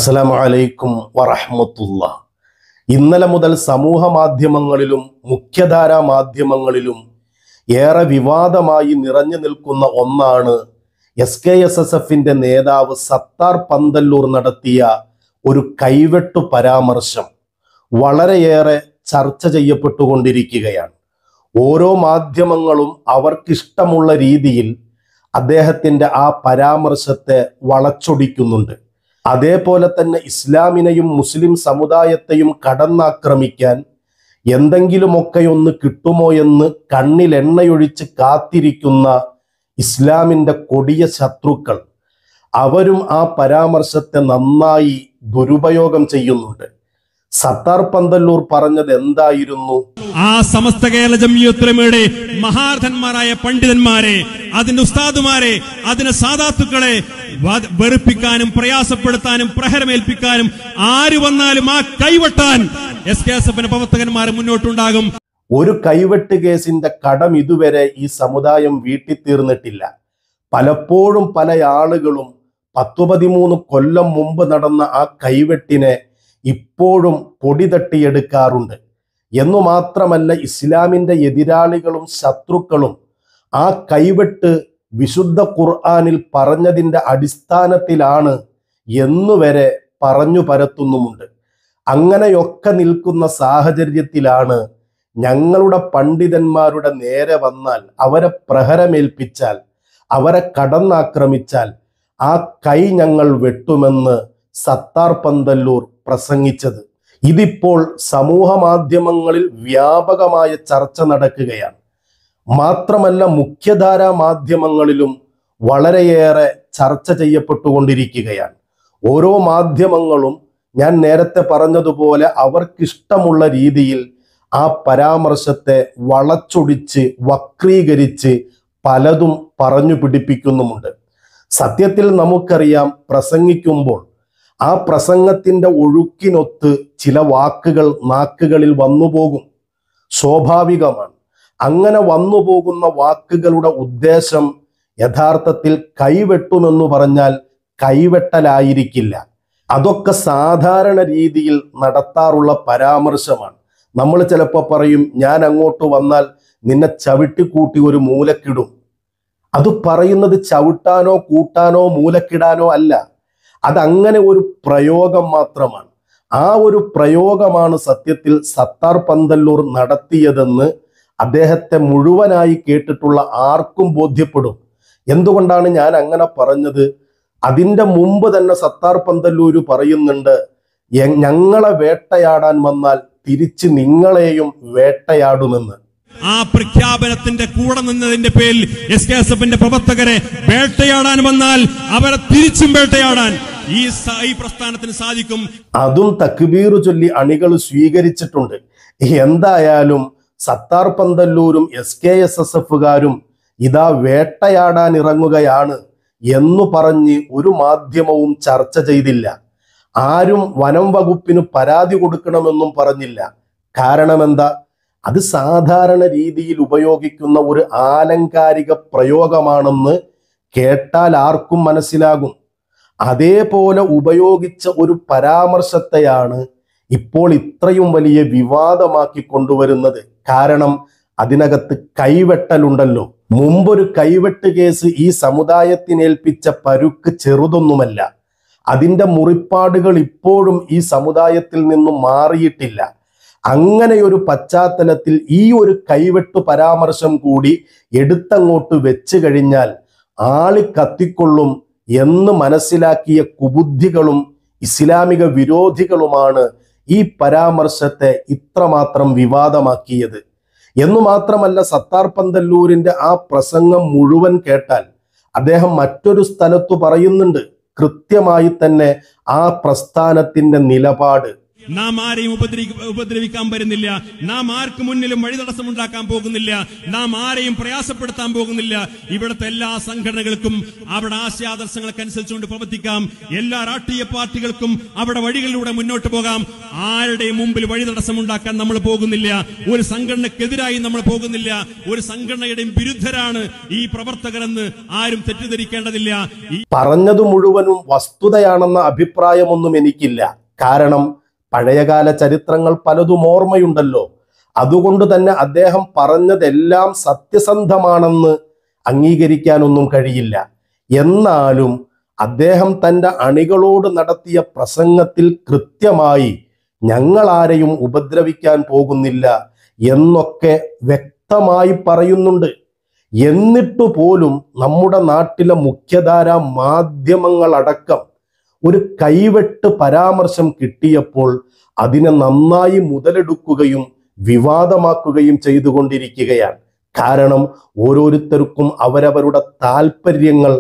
അസ്സലാമു അലൈക്കും വറഹ്മത്തുള്ള ഇന്നലെ മുതൽ സമൂഹ മാധ്യമങ്ങളിലും മുഖ്യധാരാ മാധ്യമങ്ങളിലും ഏറെ വിവാദമായി നിറഞ്ഞു നിൽക്കുന്ന ഒന്നാണ് എസ് കെ എസ് എസ് എഫിന്റെ നേതാവ് സത്താർ പന്തല്ലൂർ നടത്തിയ ഒരു കൈവെട്ടു പരാമർശം വളരെയേറെ ചർച്ച ചെയ്യപ്പെട്ടുകൊണ്ടിരിക്കുകയാണ് ഓരോ മാധ്യമങ്ങളും അവർക്കിഷ്ടമുള്ള രീതിയിൽ അദ്ദേഹത്തിന്റെ ആ പരാമർശത്തെ വളച്ചൊടിക്കുന്നുണ്ട് അതേപോലെ തന്നെ ഇസ്ലാമിനെയും മുസ്ലിം സമുദായത്തെയും കടന്നാക്രമിക്കാൻ എന്തെങ്കിലുമൊക്കെ ഒന്ന് കിട്ടുമോ എന്ന് കണ്ണിൽ എണ്ണയൊഴിച്ച് കാത്തിരിക്കുന്ന ഇസ്ലാമിന്റെ കൊടിയ ശത്രുക്കൾ അവരും ആ പരാമർശത്തെ നന്നായി ദുരുപയോഗം ചെയ്യുന്നുണ്ട് സത്താർ പന്തല്ലൂർ പറഞ്ഞത് എന്തായിരുന്നു ആ സമസ്ത കേരള ജമിയത്തുലമയുടെ മഹാരഥന്മാരായ പണ്ഡിതന്മാരെ അതിന്റെ ഉസ്താദുമാരെ അതിന്റെ സാധാത്തുക്കളെ വ- വെറുപ്പിക്കാനും പ്രയാസപ്പെടുത്താനും പ്രഹരമേൽപ്പിക്കാനും ആര് വന്നാലും ആ കൈവട്ടാൻ എസ് കെ എസ് എഫിന്റെ പ്രവർത്തകന്മാർ മുന്നോട്ടുണ്ടാകും ഒരു കൈവെട്ട് കേസിന്റെ കടം ഇതുവരെ ഈ സമുദായം വീട്ടിത്തീർന്നിട്ടില്ല പലപ്പോഴും പല ആളുകളും പത്തു പതിമൂന്ന് കൊല്ലം മുമ്പ് നടന്ന ആ കൈവെട്ടിനെ ഇപ്പോഴും പൊടി തട്ടിയെടുക്കാറുണ്ട് എന്നു മാത്രമല്ല ഇസ്ലാമിന്റെ എതിരാളികളും ശത്രുക്കളും ആ കൈവെട്ട് വിശുദ്ധ ഖുർആനിൽ പറഞ്ഞതിന്റെ അടിസ്ഥാനത്തിലാണ് എന്നുവരെ പറഞ്ഞു പരത്തുന്നുമുണ്ട് അങ്ങനെയൊക്കെ നിൽക്കുന്ന സാഹചര്യത്തിലാണ് ഞങ്ങളുടെ പണ്ഡിതന്മാരുടെ നേരെ വന്നാൽ അവരെ പ്രഹരമേൽപ്പിച്ചാൽ അവരെ കടന്നാക്രമിച്ചാൽ ആ കൈ ഞങ്ങൾ വെട്ടുമെന്ന് സത്താർ പന്തല്ലൂർ പ്രസംഗിച്ചത് ഇതിപ്പോൾ സമൂഹ മാധ്യമങ്ങളിൽ വ്യാപകമായ ചർച്ച നടക്കുകയാണ് മാത്രമല്ല മുഖ്യധാരാ മാധ്യമങ്ങളിലും വളരെയേറെ ചർച്ച ചെയ്യപ്പെട്ടുകൊണ്ടിരിക്കുകയാണ് ഓരോ മാധ്യമങ്ങളും ഞാൻ നേരത്തെ പറഞ്ഞതുപോലെ അവർക്കിഷ്ടമുള്ള രീതിയിൽ ആ പരാമർശത്തെ വളച്ചൊടിച്ച് വക്രീകരിച്ച് പലതും പറഞ്ഞു പിടിപ്പിക്കുന്നുമുണ്ട് സത്യത്തിൽ നമുക്കറിയാം പ്രസംഗിക്കുമ്പോൾ ആ പ്രസംഗത്തിന്റെ ഒഴുക്കിനൊത്ത് ചില വാക്കുകൾ നാക്കുകളിൽ വന്നുപോകും സ്വാഭാവികമാണ് അങ്ങനെ വന്നു പോകുന്ന വാക്കുകളുടെ ഉദ്ദേശം യഥാർത്ഥത്തിൽ കൈവെട്ടുമെന്ന് പറഞ്ഞാൽ കൈവെട്ടലായിരിക്കില്ല അതൊക്കെ സാധാരണ രീതിയിൽ നടത്താറുള്ള പരാമർശമാണ് നമ്മൾ ചിലപ്പോൾ പറയും ഞാൻ അങ്ങോട്ട് വന്നാൽ നിന്നെ ചവിട്ടിക്കൂട്ടി ഒരു മൂലക്കിടും അത് പറയുന്നത് ചവിട്ടാനോ കൂട്ടാനോ മൂലക്കിടാനോ അല്ല അതങ്ങനെ ഒരു പ്രയോഗം മാത്രമാണ് ആ ഒരു പ്രയോഗമാണ് സത്യത്തിൽ സത്താർ പന്തല്ലൂർ നടത്തിയതെന്ന് അദ്ദേഹത്തെ മുഴുവനായി കേട്ടിട്ടുള്ള ആർക്കും ബോധ്യപ്പെടും എന്തുകൊണ്ടാണ് ഞാൻ അങ്ങനെ പറഞ്ഞത് അതിന്റെ മുമ്പ് തന്നെ സത്താർ പന്തല്ലൂര് പറയുന്നുണ്ട് "എ- ഞങ്ങളെ വേട്ടയാടാൻ വന്നാൽ തിരിച്ച് നിങ്ങളെയും വേട്ടയാടുമെന്ന് ആ പ്രഖ്യാപനത്തിന്റെ കൂടെ നിന്നതിന്റെ പേരിൽ എസ് കെ എസ് എഫിന്റെ പ്രവർത്തകരെ വേട്ടയാടാൻ വന്നാൽ അവരെ തിരിച്ചും വേട്ടയാടാൻ ഈ സ- ഈ പ്രസ്ഥാനത്തിന് സാധിക്കും അതും തക്ബീർ ചൊല്ലി അണികൾ സ്വീകരിച്ചിട്ടുണ്ട് എന്തായാലും സത്താർ പന്തല്ലൂരും എസ് കെ എസ് എസ് എഫുകാരും ഇതാ വേട്ടയാടാൻ ഇറങ്ങുകയാണ് എന്നു പറഞ്ഞ് ഒരു മാധ്യമവും ചർച്ച ചെയ്തില്ല ആരും വനം വകുപ്പിന് പരാതി കൊടുക്കണമെന്നും പറഞ്ഞില്ല കാരണം എന്താ അത് സാധാരണ രീതിയിൽ ഉപയോഗിക്കുന്ന ഒരു ആലങ്കാരിക പ്രയോഗമാണെന്ന് കേട്ടാൽ ആർക്കും മനസ്സിലാകും അതേപോലെ ഉപയോഗിച്ച ഒരു പരാമർശത്തെയാണ് ഇപ്പോൾ ഇത്രയും വലിയ വിവാദമാക്കി കൊണ്ടുവരുന്നത് കാരണം അതിനകത്ത് കൈവെട്ടലുണ്ടല്ലോ മുമ്പൊരു കൈവെട്ട് കേസ് ഈ സമുദായത്തിനേൽപ്പിച്ച പരുക്ക് ചെറുതൊന്നുമല്ല അതിന്റെ മുറിപ്പാടുകൾ ഇപ്പോഴും ഈ സമുദായത്തിൽ നിന്നും മാറിയിട്ടില്ല അങ്ങനെ ഒരു പശ്ചാത്തലത്തിൽ ഈ ഒരു കൈവെട്ടു പരാമർശം കൂടി എടുത്തങ്ങോട്ട് വെച്ച് കഴിഞ്ഞാൽ ആളി കത്തിക്കൊള്ളും എന്ന് മനസ്സിലാക്കിയ കുബുദ്ധികളും ഇസ്ലാമിക വിരോധികളുമാണ് ഈ പരാമർശത്തെ ഇത്രമാത്രം വിവാദമാക്കിയത് എന്നു മാത്രമല്ല സത്താർ പന്തല്ലൂരിന്റെ ആ പ്രസംഗം മുഴുവൻ കേട്ടാൽ അദ്ദേഹം മറ്റൊരു സ്ഥലത്തു പറയുന്നുണ്ട് കൃത്യമായി തന്നെ ആ പ്രസ്ഥാനത്തിന്റെ നിലപാട് നാം ആരെയും ഉപദ്രവി ഉപദ്രവിക്കാൻ വരുന്നില്ല നാം ആർക്ക് മുന്നിലും വഴി തടസ്സമുണ്ടാക്കാൻ പോകുന്നില്ല നാം ആരെയും പ്രയാസപ്പെടുത്താൻ പോകുന്നില്ല ഇവിടുത്തെ എല്ലാ സംഘടനകൾക്കും അവിടെ ആശയാദർശങ്ങൾക്ക് അനുസരിച്ചുകൊണ്ട് പ്രവർത്തിക്കാം എല്ലാ രാഷ്ട്രീയ പാർട്ടികൾക്കും അവിടെ വഴികളിലൂടെ മുന്നോട്ട് പോകാം ആരുടെയും മുമ്പിൽ വഴി തടസ്സമുണ്ടാക്കാൻ നമ്മൾ പോകുന്നില്ല ഒരു സംഘടനക്കെതിരായി നമ്മൾ പോകുന്നില്ല ഒരു സംഘടനയുടെയും വിരുദ്ധരാണ് ഈ പ്രവർത്തകരെന്ന് ആരും തെറ്റിദ്ധരിക്കേണ്ടതില്ല ഈ പറഞ്ഞത് മുഴുവനും വസ്തുതയാണെന്ന അഭിപ്രായമൊന്നും എനിക്കില്ല കാരണം പഴയകാല ചരിത്രങ്ങൾ പലതും ഓർമ്മയുണ്ടല്ലോ അതുകൊണ്ട് തന്നെ അദ്ദേഹം പറഞ്ഞതെല്ലാം സത്യസന്ധമാണെന്ന് അംഗീകരിക്കാനൊന്നും കഴിയില്ല എന്നാലും അദ്ദേഹം തന്റെ അണികളോട് നടത്തിയ പ്രസംഗത്തിൽ കൃത്യമായി ഞങ്ങൾ ആരെയും ഉപദ്രവിക്കാൻ പോകുന്നില്ല എന്നൊക്കെ വ്യക്തമായി പറയുന്നുണ്ട് എന്നിട്ടു പോലും നമ്മുടെ നാട്ടിലെ മുഖ്യധാര മാധ്യമങ്ങളടക്കം ഒരു കൈവെട്ട് പരാമർശം കിട്ടിയപ്പോൾ അതിനെ നന്നായി മുതലെടുക്കുകയും വിവാദമാക്കുകയും ചെയ്തുകൊണ്ടിരിക്കുകയാണ് കാരണം ഓരോരുത്തർക്കും അവരവരുടെ താല്പര്യങ്ങൾ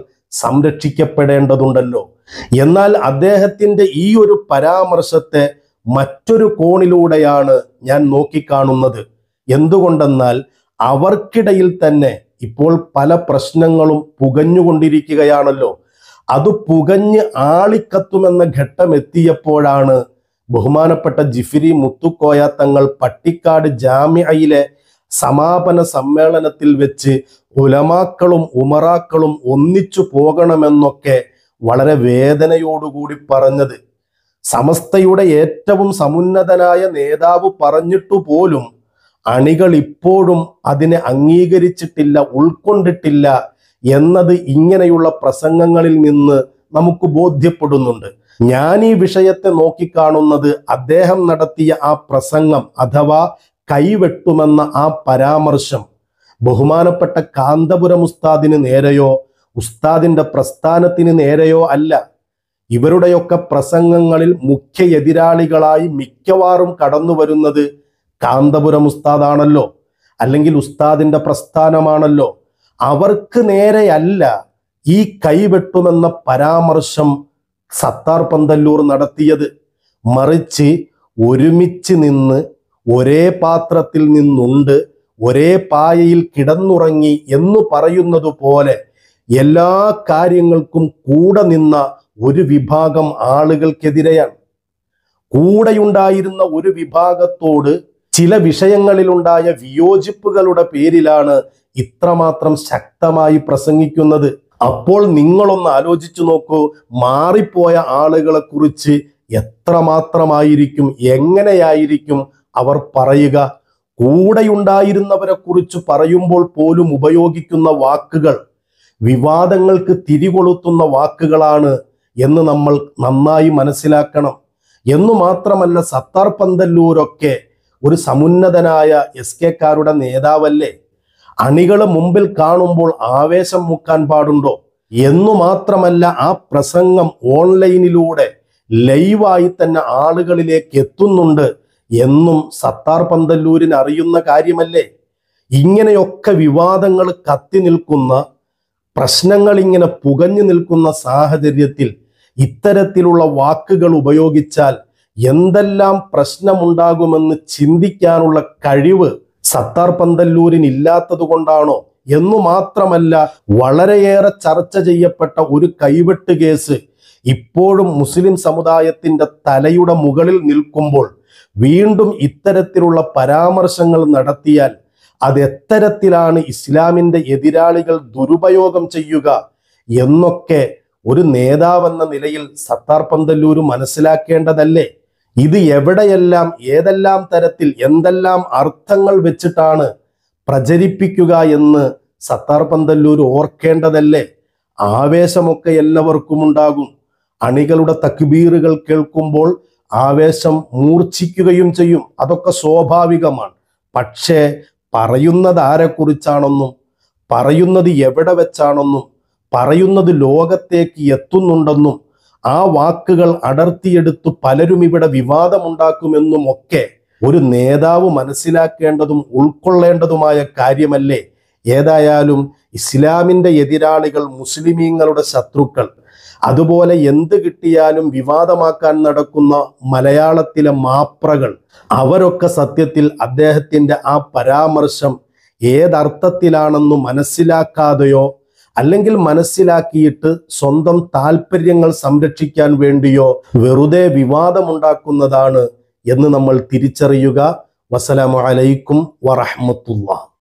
സംരക്ഷിക്കപ്പെടേണ്ടതുണ്ടല്ലോ എന്നാൽ അദ്ദേഹത്തിന്റെ ഈ ഒരു പരാമർശത്തെ മറ്റൊരു കോണിലൂടെയാണ് ഞാൻ നോക്കിക്കാണുന്നത് എന്തുകൊണ്ടെന്നാൽ അവർക്കിടയിൽ തന്നെ ഇപ്പോൾ പല പ്രശ്നങ്ങളും പുകഞ്ഞുകൊണ്ടിരിക്കുകയാണല്ലോ അത് പുകഞ്ഞ് ആളിക്കത്തുമെന്ന ഘട്ടം എത്തിയപ്പോഴാണ് ബഹുമാനപ്പെട്ട ജിഫിരി മുത്തുക്കോയ തങ്ങൾ പട്ടിക്കാട് ജാമ്യയിലെ സമാപന സമ്മേളനത്തിൽ വെച്ച് ഉലമാക്കളും ഉമറാക്കളും ഒന്നിച്ചു പോകണമെന്നൊക്കെ വളരെ വേദനയോടുകൂടി പറഞ്ഞത് സമസ്തയുടെ ഏറ്റവും സമുന്നതനായ നേതാവ് പറഞ്ഞിട്ടു പോലും അണികൾ ഇപ്പോഴും അതിനെ അംഗീകരിച്ചിട്ടില്ല ഉൾക്കൊണ്ടിട്ടില്ല എന്നത് ഇങ്ങനെയുള്ള പ്രസംഗങ്ങളിൽ നിന്ന് നമുക്ക് ബോധ്യപ്പെടുന്നുണ്ട് ഞാൻ ഈ വിഷയത്തെ നോക്കിക്കാണുന്നത് അദ്ദേഹം നടത്തിയ ആ പ്രസംഗം അഥവാ കൈവെട്ടുമെന്ന ആ പരാമർശം ബഹുമാനപ്പെട്ട കാന്തപുരം ഉസ്താദിന് നേരെയോ ഉസ്താദിന്റെ പ്രസ്ഥാനത്തിന് നേരെയോ അല്ല ഇവരുടെയൊക്കെ പ്രസംഗങ്ങളിൽ മുഖ്യ എതിരാളികളായി മിക്കവാറും കടന്നു വരുന്നത് കാന്തപുരം ഉസ്താദാണല്ലോ അല്ലെങ്കിൽ ഉസ്താദിന്റെ പ്രസ്ഥാനമാണല്ലോ അവർക്ക് നേരെയല്ല ഈ കൈവെട്ടുമെന്ന പരാമർശം സത്താർ പന്തല്ലൂർ നടത്തിയത് മറിച്ച് ഒരുമിച്ച് നിന്ന് ഒരേ പാത്രത്തിൽ നിന്നുണ്ട് ഒരേ പായയിൽ കിടന്നുറങ്ങി എന്ന് പറയുന്നത് പോലെ എല്ലാ കാര്യങ്ങൾക്കും കൂടെ നിന്ന ഒരു വിഭാഗം ആളുകൾക്കെതിരെയാണ് കൂടെയുണ്ടായിരുന്ന ഒരു വിഭാഗത്തോട് ചില വിഷയങ്ങളിലുണ്ടായ വിയോജിപ്പുകളുടെ പേരിലാണ് ഇത്രമാത്രം ശക്തമായി പ്രസംഗിക്കുന്നത് അപ്പോൾ നിങ്ങളൊന്ന് ആലോചിച്ചു നോക്കൂ മാറിപ്പോയ ആളുകളെ കുറിച്ച് എത്രമാത്രമായിരിക്കും എങ്ങനെയായിരിക്കും അവർ പറയുക കൂടെയുണ്ടായിരുന്നവരെ കുറിച്ച് പറയുമ്പോൾ പോലും ഉപയോഗിക്കുന്ന വാക്കുകൾ വിവാദങ്ങൾക്ക് തിരികൊളുത്തുന്ന വാക്കുകളാണ് എന്ന് നമ്മൾ നന്നായി മനസ്സിലാക്കണം എന്നു മാത്രമല്ല സത്താർ പന്തല്ലൂരൊക്കെ ഒരു സമുന്നതനായ എസ് കെക്കാരുടെ നേതാവല്ലേ അണികളെ മുമ്പിൽ കാണുമ്പോൾ ആവേശം മുക്കാൻ പാടുണ്ടോ എന്നു മാത്രമല്ല ആ പ്രസംഗം ഓൺലൈനിലൂടെ ലൈവായി തന്നെ ആളുകളിലേക്ക് എത്തുന്നുണ്ട് എന്നും സത്താർ പന്തല്ലൂരിന് അറിയുന്ന കാര്യമല്ലേ ഇങ്ങനെയൊക്കെ വിവാദങ്ങൾ കത്തി നിൽക്കുന്ന പ്രശ്നങ്ങൾ ഇങ്ങനെ പുകഞ്ഞു നിൽക്കുന്ന സാഹചര്യത്തിൽ ഇത്തരത്തിലുള്ള വാക്കുകൾ ഉപയോഗിച്ചാൽ എന്തെല്ലാം പ്രശ്നമുണ്ടാകുമെന്ന് ചിന്തിക്കാനുള്ള കഴിവ് സത്താർ പന്തല്ലൂരിന് ഇല്ലാത്തത് കൊണ്ടാണോ എന്നു മാത്രമല്ല വളരെയേറെ ചർച്ച ചെയ്യപ്പെട്ട ഒരു കൈവെട്ട് കേസ് ഇപ്പോഴും മുസ്ലിം സമുദായത്തിന്റെ തലയുടെ മുകളിൽ നിൽക്കുമ്പോൾ വീണ്ടും ഇത്തരത്തിലുള്ള പരാമർശങ്ങൾ നടത്തിയാൽ അത് എത്തരത്തിലാണ് ഇസ്ലാമിന്റെ എതിരാളികൾ ദുരുപയോഗം ചെയ്യുക എന്നൊക്കെ ഒരു നേതാവെന്ന നിലയിൽ സത്താർ പന്തല്ലൂർ മനസ്സിലാക്കേണ്ടതല്ലേ ഇത് എവിടെയെല്ലാം ഏതെല്ലാം തരത്തിൽ എന്തെല്ലാം അർത്ഥങ്ങൾ വെച്ചിട്ടാണ് പ്രചരിപ്പിക്കുക എന്ന് സത്താർ പന്തല്ലൂർ ഓർക്കേണ്ടതല്ലേ ആവേശമൊക്കെ എല്ലാവർക്കും ഉണ്ടാകും അണികളുടെ തക്ബീറുകൾ കേൾക്കുമ്പോൾ ആവേശം മൂർച്ഛിക്കുകയും ചെയ്യും അതൊക്കെ സ്വാഭാവികമാണ് പക്ഷേ പറയുന്നത് ആരെക്കുറിച്ചാണെന്നും പറയുന്നത് എവിടെ വെച്ചാണെന്നും പറയുന്നത് ലോകത്തേക്ക് എത്തുന്നുണ്ടെന്നും ആ വാക്കുകൾ അടർത്തിയെടുത്ത് പലരും ഇവിടെ വിവാദമുണ്ടാക്കുമെന്നും ഒക്കെ ഒരു നേതാവ് മനസ്സിലാക്കേണ്ടതും ഉൾക്കൊള്ളേണ്ടതുമായ കാര്യമല്ലേ ഏതായാലും ഇസ്ലാമിന്റെ എതിരാളികൾ മുസ്ലിമീങ്ങളുടെ ശത്രുക്കൾ അതുപോലെ എന്ത് കിട്ടിയാലും വിവാദമാക്കാൻ നടക്കുന്ന മലയാളത്തിലെ മാപ്രകൾ അവരൊക്കെ സത്യത്തിൽ അദ്ദേഹത്തിന്റെ ആ പരാമർശം ഏതർത്ഥത്തിലാണെന്ന് മനസ്സിലാക്കാതെയോ അല്ലെങ്കിൽ മനസ്സിലാക്കിയിട്ട് സ്വന്തം താല്പര്യങ്ങൾ സംരക്ഷിക്കാൻ വേണ്ടിയോ വെറുതെ വിവാദമുണ്ടാക്കുന്നതാണ് എന്ന് നമ്മൾ തിരിച്ചറിയുക വസലാമു അലൈക്കും വറഹ്മത്തുള്ളാഹ്